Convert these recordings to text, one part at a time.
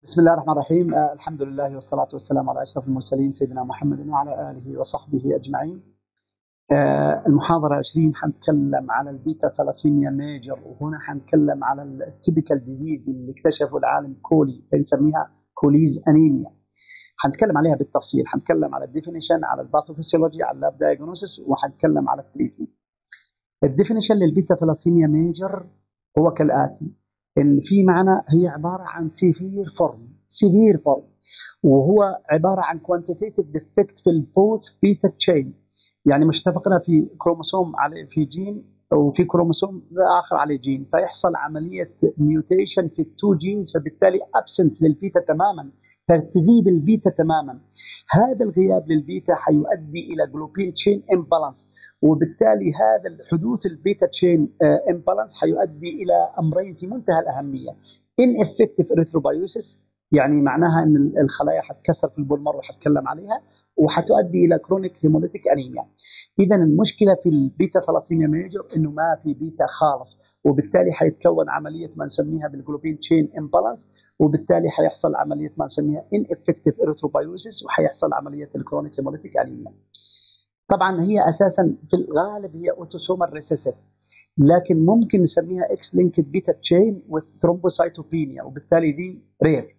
بسم الله الرحمن الرحيم آه الحمد لله والصلاة والسلام على أشرف المرسلين سيدنا محمد وعلى آله وصحبه أجمعين آه المحاضرة 20 حنتكلم على البيتا ثلاسيميا ميجر وهنا حنتكلم على التيبيكال ديزيز اللي اكتشفه العالم كولي بنسميها كوليز أنيميا حنتكلم عليها بالتفصيل حنتكلم على الديفينيشن على الباثوفيسيولوجي على اللاب دايجنوسيس وحنتكلم على التريتمنت الديفينيشن للبيتا ثلاسيميا ميجر هو كالآتي ان في معنى هي عباره عن سيفير فورم سيفير فورم وهو عباره عن كوانتيتيف ديفكت في البوث بيتا تشين يعني مش اتفقنا في كروموسوم على في جين وفي كروموسوم اخر عليه جين فيحصل عمليه ميوتيشن في التو جينز فبالتالي ابسنت للبيتا تماما ترتيب البيتا تماما هذا الغياب للبيتا حيؤدي الى جلوبين تشين امبالانس وبالتالي هذا حدوث البيتا تشين امبالانس حيؤدي الى امرين في منتهى الاهميه ان افكتيف اريثروبايوسيس يعني معناها ان الخلايا حتكسر في البولمر وحتكلم عليها وحتؤدي الى كرونيك هيموليتيك انيميا اذا المشكله في البيتا ثلاسيميا ميجر انه ما في بيتا خالص وبالتالي حيتكون عمليه ما نسميها بالجلوبين تشين امبالانس وبالتالي حيحصل عمليه ما نسميها ان افكتيف اريثروبايوسيس وحيحصل عمليه الكرونيك هيموليتيك انيميا طبعا هي اساسا في الغالب هي اوتوسومال ريسيسيف لكن ممكن نسميها اكس لينكد بيتا تشين والثرومبوسايتوبينيا وبالتالي دي رير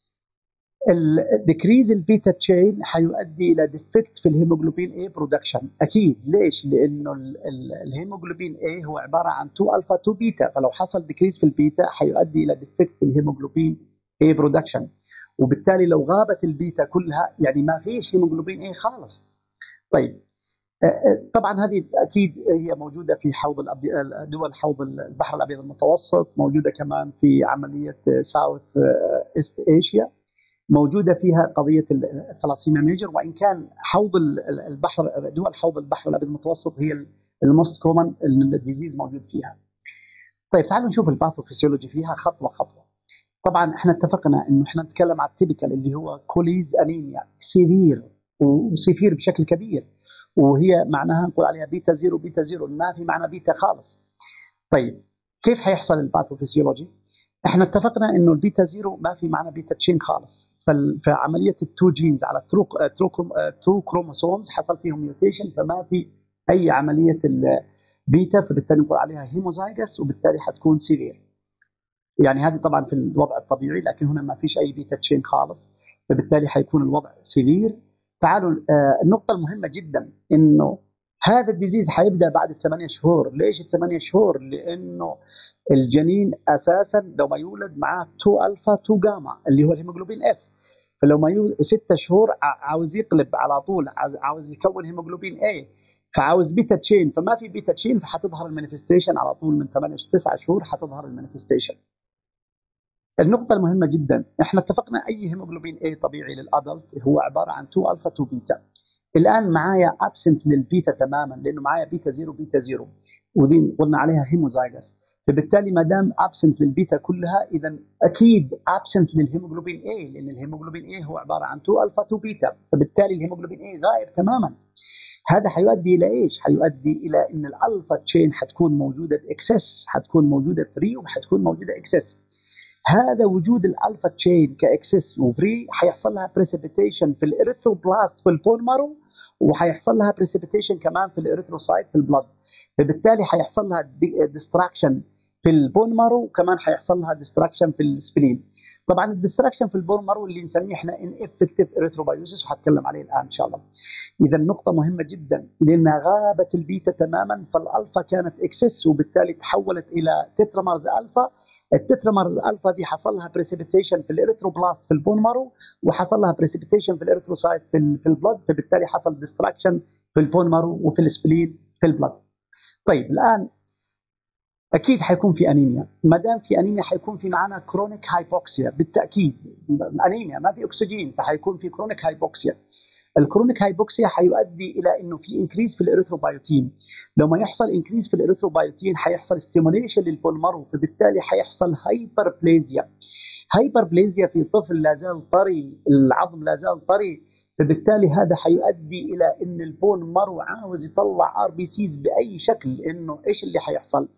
الديكريز البيتا تشين حيؤدي الى ديفكت في الهيموجلوبين اي برودكشن اكيد ليش؟ لانه الهيموجلوبين اي هو عباره عن 2 الفا 2 بيتا فلو حصل ديكريز في البيتا حيؤدي الى ديفكت في الهيموجلوبين اي برودكشن وبالتالي لو غابت البيتا كلها يعني ما فيش هيموجلوبين اي خالص طيب طبعا هذه اكيد هي موجوده في حوض دول حوض البحر الابيض المتوسط موجوده كمان في عمليه ساوث ايست ايشيا موجوده فيها قضيه الثلاسيميا ميجر وان كان حوض البحر دول حوض البحر الابيض المتوسط هي الموست كومن الديزيز موجود فيها. طيب تعالوا نشوف الباثوفيسيولوجي فيها خطوه خطوه. طبعا احنا اتفقنا انه احنا نتكلم على التيبيكال اللي هو كوليز انيميا سيفير وسيفير بشكل كبير وهي معناها نقول عليها بيتا زيرو بيتا زيرو ما في معنى بيتا خالص. طيب كيف حيحصل الباثوفيسيولوجي؟ احنا اتفقنا انه البيتا زيرو ما في معنى بيتا تشين خالص فعمليه التو جينز على الترو ترو تو كروموسومز حصل فيهم ميوتيشن فما في اي عمليه البيتا فبالتالي نقول عليها هيموزايجس وبالتالي حتكون سيفير يعني هذه طبعا في الوضع الطبيعي لكن هنا ما فيش اي بيتا تشين خالص فبالتالي حيكون الوضع سيفير تعالوا آه النقطه المهمه جدا انه هذا الديزيز حيبدا بعد الثمانية شهور، ليش الثمانية شهور؟ لانه الجنين اساسا لو ما يولد معاه 2 الفا 2 جاما اللي هو الهيموجلوبين اف فلو ما يولد ستة شهور عاوز يقلب على طول عاوز يكون هيموجلوبين اي فعاوز بيتا تشين فما في بيتا تشين فحتظهر المانيفستيشن على طول من 8 9 شهور حتظهر المانيفستيشن. النقطة المهمة جدا احنا اتفقنا اي هيموجلوبين اي طبيعي للادلت هو عبارة عن 2 الفا 2 بيتا. الان معايا ابسنت للبيتا تماما لانه معايا بيتا زيرو بيتا زيرو ودي قلنا عليها هيموزايجس فبالتالي ما دام ابسنت للبيتا كلها اذا اكيد ابسنت للهيموجلوبين اي لان الهيموجلوبين اي هو عباره عن 2 الفا 2 بيتا فبالتالي الهيموجلوبين اي غائب تماما هذا حيؤدي الى ايش؟ حيؤدي الى ان الالفا تشين حتكون موجوده باكسس حتكون موجوده فري وحتكون موجوده اكسس هذا وجود الالفا تشين كاكسس وفري حيحصل لها بريسيبيتيشن في الاريثروبلاست في البون مارو وحيحصل لها بريسيبيتيشن كمان في الاريثروسايت في البلد فبالتالي حيحصل لها ديستراكشن في البون مارو وكمان حيحصل لها ديستراكشن في السبلين طبعا الديستراكشن في البون مارو اللي نسميه احنا ان افكتيف اريثروبايوسيس وهتكلم عليه الان ان شاء الله اذا النقطه مهمه جدا لانها غابت البيتا تماما فالالفا كانت اكسس وبالتالي تحولت الى تترامرز الفا التترامرز الفا دي حصل لها بريسيبيتيشن في الاريثروبلاست في البون مارو وحصل لها بريسيبيتيشن في الاريثروسايت في, في البلد فبالتالي حصل ديستراكشن في البون مارو وفي السبلين في البلد طيب الان اكيد حيكون في انيميا ما دام في انيميا حيكون في معنا كرونيك هايبوكسيا بالتاكيد انيميا ما في اكسجين فحيكون في كرونيك هايبوكسيا الكرونيك هايبوكسيا حيؤدي الى انه في انكريز في الاريثروبايوتين لو ما يحصل انكريز في الاريثروبايوتين حيحصل ستيموليشن للبولمارو فبالتالي حيحصل هايبربليزيا هايبربليزيا في طفل لا زال طري العظم لا زال طري فبالتالي هذا حيؤدي الى ان البون مارو عاوز يطلع ار بي سيز باي شكل انه ايش اللي حيحصل؟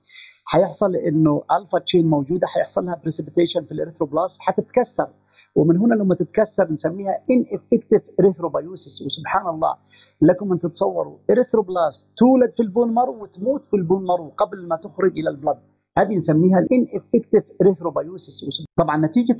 حيحصل انه الفا تشين موجوده حيحصل لها بريسبيتيشن في الاريثروبلاست حتتكسر ومن هنا لما تتكسر نسميها ان افكتيف اريثروبايوسيس وسبحان الله لكم ان تتصوروا اريثروبلاست تولد في البون مارو وتموت في البون مارو قبل ما تخرج الى البلد هذه نسميها الان افكتيف اريثروبايوسيس طبعا نتيجه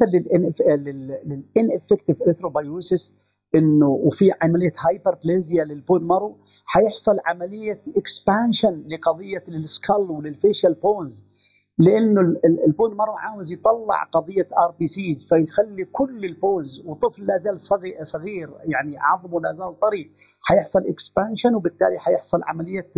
للان افكتيف اريثروبايوسيس انه وفي عمليه هايبربليزيا للبون مارو حيحصل عمليه اكسبانشن لقضيه السكال وللفيشال بونز لانه البون مارو عاوز يطلع قضيه ار بي سيز فيخلي كل البونز وطفل لا زال صغير يعني عظمه لا زال طري حيحصل اكسبانشن وبالتالي حيحصل عمليه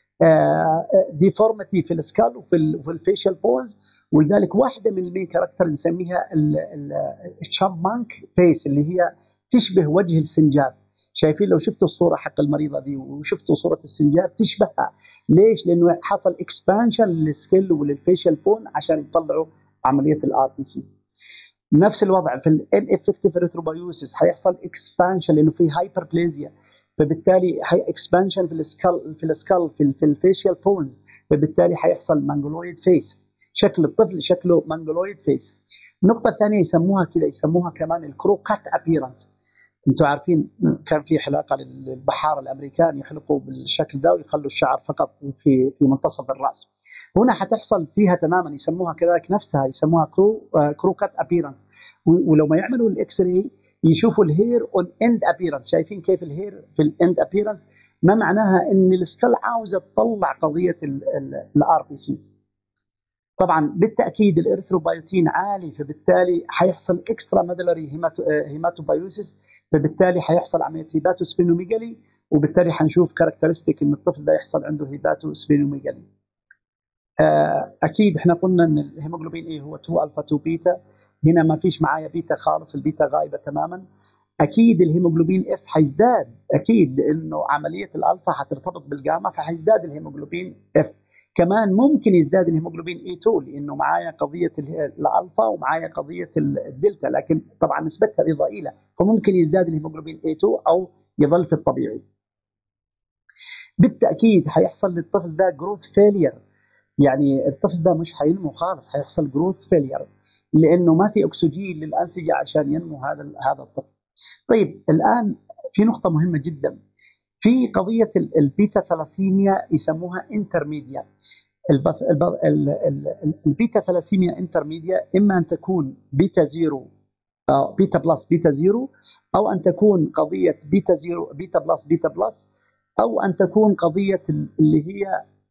ديفورميتي في السكال وفي الفيشال بونز ولذلك واحده من المين كاركتر نسميها الشامانك فيس اللي هي تشبه وجه السنجاب شايفين لو شفتوا الصوره حق المريضه دي وشفتوا صوره السنجاب تشبهها ليش؟ لانه حصل اكسبانشن للسكيل وللفيشل بون عشان يطلعوا عمليه الار بي سيز نفس الوضع في الان افكتيف اريثروبايوسيس حيحصل اكسبانشن لانه في هايبربليزيا فبالتالي حي اكسبانشن في السكال في السكال في, في الفيشيال بونز فبالتالي حيحصل مانجولويد فيس شكل الطفل شكله مانجولويد فيس النقطه الثانيه يسموها كذا يسموها كمان الكروكات ابيرنس انتم عارفين كان في حلاقه للبحاره الامريكان يحلقوا بالشكل ده ويخلوا الشعر فقط في في منتصف الراس. هنا حتحصل فيها تماما يسموها كذلك نفسها يسموها كرو كروكات ابيرنس ولو ما يعملوا الاكس راي يشوفوا الهير اون اند ابيرنس شايفين كيف الهير في الاند ابيرنس ما معناها ان السكال عاوزه تطلع قضيه الار بي سيز طبعا بالتاكيد الارثروبايوتين عالي فبالتالي حيحصل اكسترا ميدلري هيماتوبايوسيس فبالتالي حيحصل عمليه هيباتو سبينوميجالي وبالتالي حنشوف كاركترستيك ان الطفل ده يحصل عنده هيباتو سبينوميجالي آه، اكيد احنا قلنا ان الهيموجلوبين اي هو 2 الفا 2 بيتا هنا ما فيش معايا بيتا خالص البيتا غايبه تماما اكيد الهيموجلوبين اف حيزداد اكيد لانه عمليه الالفا حترتبط بالجاما فحيزداد الهيموجلوبين اف كمان ممكن يزداد الهيموجلوبين اي 2 لانه معايا قضيه الالفا ومعايا قضيه الدلتا لكن طبعا نسبتها دي ضئيله فممكن يزداد الهيموجلوبين اي 2 او يظل في الطبيعي بالتاكيد حيحصل للطفل ده جروث فيلير يعني الطفل ده مش حينمو خالص حيحصل جروث فيلير لانه ما في اكسجين للانسجه عشان ينمو هذا هذا الطفل طيب الان في نقطه مهمه جدا في قضيه البيتا ثلاسيميا يسموها انترميديا البيتا ثلاسيميا انترميديا اما ان تكون بيتا زيرو أو بيتا بلس بيتا زيرو او ان تكون قضيه بيتا زيرو بيتا بلس بيتا بلس او ان تكون قضيه اللي هي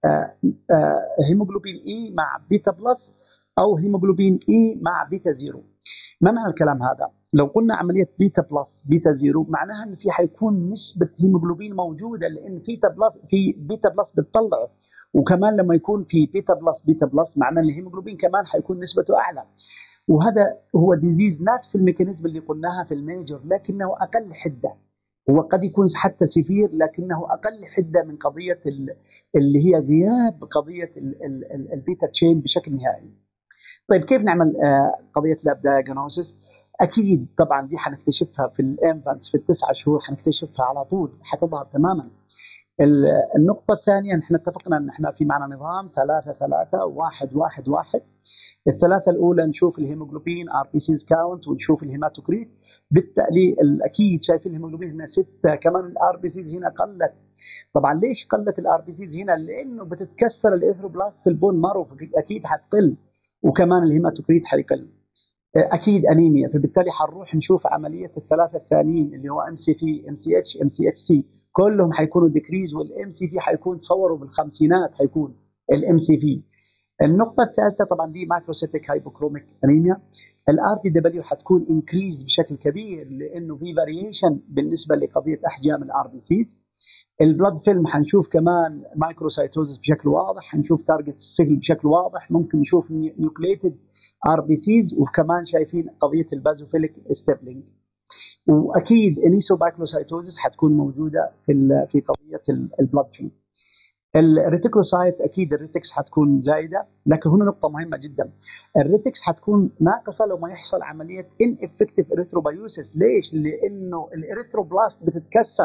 هيموجلوبين اي مع بيتا بلس او هيموجلوبين اي مع بيتا زيرو ما معنى الكلام هذا؟ لو قلنا عمليه بيتا بلس بيتا زيرو معناها ان في حيكون نسبه هيموجلوبين موجوده لان بيتا بلس في بيتا بلس بتطلعه وكمان لما يكون في بيتا بلس بيتا بلس معناه ان الهيموجلوبين كمان حيكون نسبته اعلى وهذا هو ديزيز نفس الميكانيزم اللي قلناها في الميجر لكنه اقل حده هو قد يكون حتى سفير لكنه اقل حده من قضيه اللي هي غياب قضيه البيتا تشين بشكل نهائي. طيب كيف نعمل آه، قضيه لاب دايجنوسيس؟ اكيد طبعا دي حنكتشفها في الانفانتس في التسعة شهور حنكتشفها على طول حتظهر تماما. النقطة الثانية نحن اتفقنا ان احنا في معنا نظام ثلاثة ثلاثة واحد واحد واحد الثلاثة الأولى نشوف الهيموجلوبين ار بي سيز كاونت ونشوف الهيماتوكريت بالتالي أكيد شايفين الهيموجلوبين هنا ستة كمان الار بي سيز هنا قلت طبعا ليش قلت الار بي سيز هنا؟ لأنه بتتكسر الاثروبلاست في البون مارو أكيد حتقل وكمان الهيماتوكريت حيقل اكيد انيميا فبالتالي حنروح نشوف عمليه الثلاثه الثانيين اللي هو ام سي في ام سي اتش ام سي اتش سي كلهم حيكونوا ديكريز والام سي في حيكون تصوروا بالخمسينات حيكون الام سي في النقطة الثالثة طبعا دي ماكروسيتيك هايبوكروميك انيميا الار دي دبليو حتكون انكريز بشكل كبير لانه في فاريشن بالنسبة لقضية احجام الار بي سيز البلاد فيلم حنشوف كمان مايكروسايتوزس بشكل واضح حنشوف تارجت السيجل بشكل واضح ممكن نشوف نيوكليتد ار بي سيز وكمان شايفين قضيه البازوفيليك ستيبلينج واكيد انيسوباكلوسايتوزس حتكون موجوده في في قضيه البلاد فيلم الريتيكوسايت اكيد الريتكس حتكون زايده لكن هنا نقطه مهمه جدا الريتكس حتكون ناقصه لو ما يحصل عمليه ان افكتيف اريثروبايوسيس ليش؟ لانه الاريثروبلاست بتتكسر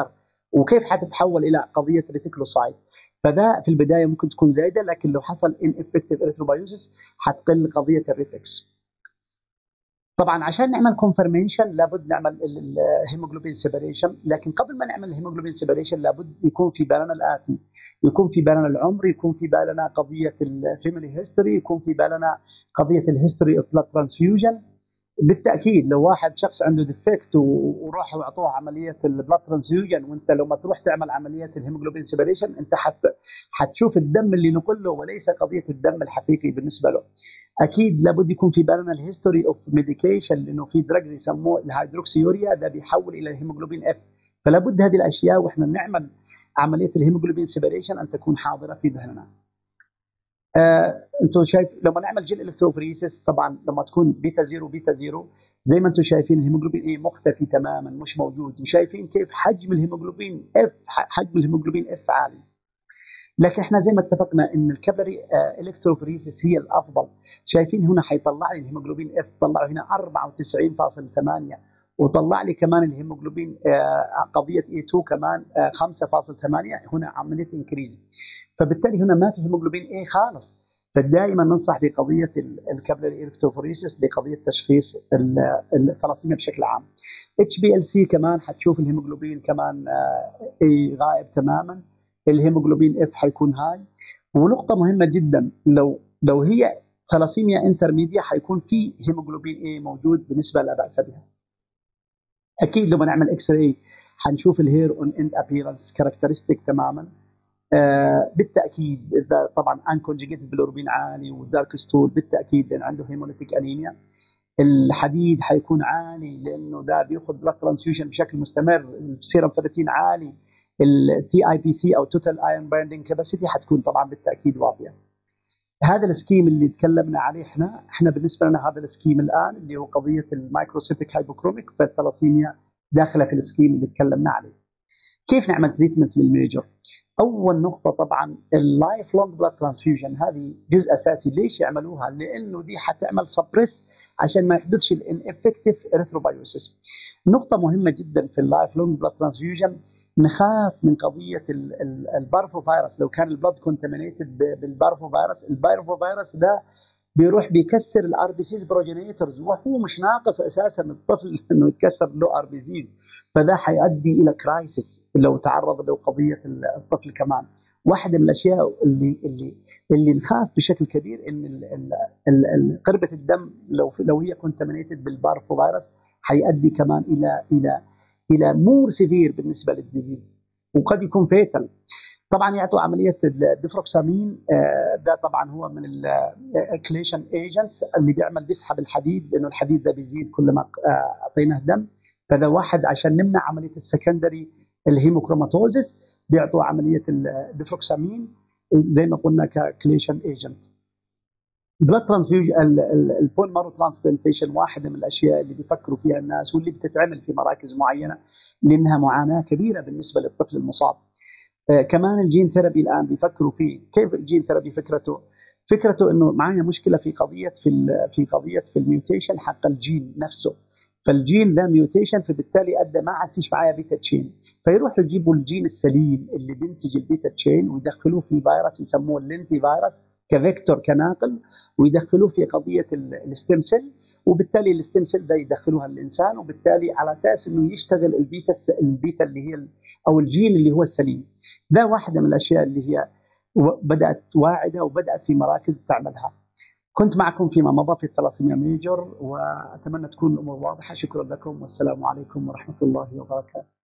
وكيف حتتحول الى قضيه ريتيكلوسايت فده في البدايه ممكن تكون زايده لكن لو حصل ان افكتيف اريثروبايوسيس حتقل قضيه الريتكس طبعا عشان نعمل كونفرميشن لابد نعمل الهيموجلوبين سيبريشن لكن قبل ما نعمل الهيموجلوبين سيبريشن لابد يكون في بالنا الاتي يكون في بالنا العمر يكون في بالنا قضيه الفاميلي هيستوري يكون في بالنا قضيه الهيستوري اوف بلاد ترانسفيوجن بالتاكيد لو واحد شخص عنده ديفكت وراحوا اعطوه عمليه البلاد ترانسفيوجن وانت لما تروح تعمل عمليه الهيموجلوبين سيبريشن انت حت حتشوف الدم اللي نقل له وليس قضيه الدم الحقيقي بالنسبه له. اكيد لابد يكون في بالنا الهيستوري اوف ميديكيشن لانه في دراجز يسموه الهيدروكسيوريا ده بيحول الى الهيموجلوبين اف فلا بد هذه الاشياء واحنا نعمل عمليه الهيموجلوبين سيبريشن ان تكون حاضره في ذهننا. آه انتم شايف لما نعمل جل الكتروفريسيس طبعا لما تكون بيتا زيرو بيتا زيرو زي ما انتم شايفين الهيموجلوبين اي مختفي تماما مش موجود وشايفين كيف حجم الهيموجلوبين اف حجم الهيموجلوبين اف عالي لكن احنا زي ما اتفقنا ان الكابلري آه الكتروفريسيس هي الافضل شايفين هنا حيطلع لي الهيموجلوبين اف طلعوا هنا 94.8 وطلع لي كمان الهيموجلوبين آه قضيه اي 2 كمان آه 5.8 هنا عمليه انكريز فبالتالي هنا ما في هيموجلوبين اي خالص فدائما ننصح بقضيه الكابلري الكتروفوريسيس لقضيه تشخيص الثلاسيميا بشكل عام. اتش بي ال سي كمان حتشوف الهيموجلوبين كمان اي غائب تماما الهيموجلوبين اف حيكون هاي ونقطه مهمه جدا لو لو هي ثلاسيميا انترميديا حيكون في هيموجلوبين اي موجود بنسبه لا باس بها. اكيد لما نعمل اكس راي حنشوف الهير اون اند ابيرنس كاركترستيك تماما آه بالتاكيد اذا طبعا انكونجيجيتد بالأوربين عالي ودارك ستول بالتاكيد لان عنده هيموليتيك انيميا الحديد حيكون عالي لانه ده بياخذ بلاد ترانسفيوجن بشكل مستمر السيرم فيرتين عالي التي اي بي سي او توتال ايرون بايندينج كاباسيتي حتكون طبعا بالتاكيد واطيه هذا السكيم اللي تكلمنا عليه احنا احنا بالنسبه لنا هذا السكيم الان اللي هو قضيه المايكروسيتيك هايبوكروميك فالثلاسيميا داخله في السكيم اللي تكلمنا عليه كيف نعمل تريتمنت للميجر اول نقطه طبعا اللايف لونج بلاد ترانسفيوجن هذه جزء اساسي ليش يعملوها لانه دي حتعمل سبريس عشان ما يحدثش الانفكتيف اريثروبايوسيس نقطه مهمه جدا في اللايف لونج بلاد ترانسفيوجن نخاف من قضيه البارفو فيروس لو كان البلاد كونتامينيتد بالبارفو فيروس البارفو فيروس ده بيروح بيكسر الار بي سيز بروجينيتورز وهو مش ناقص اساسا الطفل انه يتكسر له ار بي سيز فده حيؤدي الى كرايسيس لو تعرض له قضيه الطفل كمان واحده من الاشياء اللي اللي اللي نخاف بشكل كبير ان قربه الدم لو لو هي كونتامينيتد بالبارفو فيروس حيؤدي كمان الى الى الى مور سيفير بالنسبه للديزيز وقد يكون فيتل طبعا يعطوا عمليه الديفروكسامين ده طبعا هو من الكليشن ايجنتس اللي بيعمل بيسحب الحديد لانه الحديد ده بيزيد كل ما اعطيناه دم فده واحد عشان نمنع عمليه السكندري الهيموكروماتوزيس بيعطوا عمليه الديفروكسامين زي ما قلنا ككليشن ايجنت بلاد ترانسفيوجن البون مارو ترانسبلانتيشن واحده من الاشياء اللي بيفكروا فيها الناس واللي بتتعمل في مراكز معينه لانها معاناه كبيره بالنسبه للطفل المصاب. آه كمان الجين ثيرابي الان بيفكروا فيه، كيف الجين ثيرابي فكرته؟ فكرته انه معايا مشكله في قضيه في في قضيه في الميوتيشن حق الجين نفسه. فالجين ده ميوتيشن فبالتالي ادى ما عاد فيش معايا بيتا تشين فيروحوا يجيبوا الجين السليم اللي بينتج البيتا تشين ويدخلوه في فيروس يسموه اللينتي فيروس كفيكتور كناقل ويدخلوه في قضيه الستيم سيل وبالتالي الستيم سيل ده يدخلوها الانسان وبالتالي على اساس انه يشتغل البيتا البيتا اللي هي او الجين اللي هو السليم ده واحده من الاشياء اللي هي بدات واعده وبدات في مراكز تعملها كنت معكم فيما مضى في الثلاثيميا ميجر واتمنى تكون الامور واضحه شكرا لكم والسلام عليكم ورحمه الله وبركاته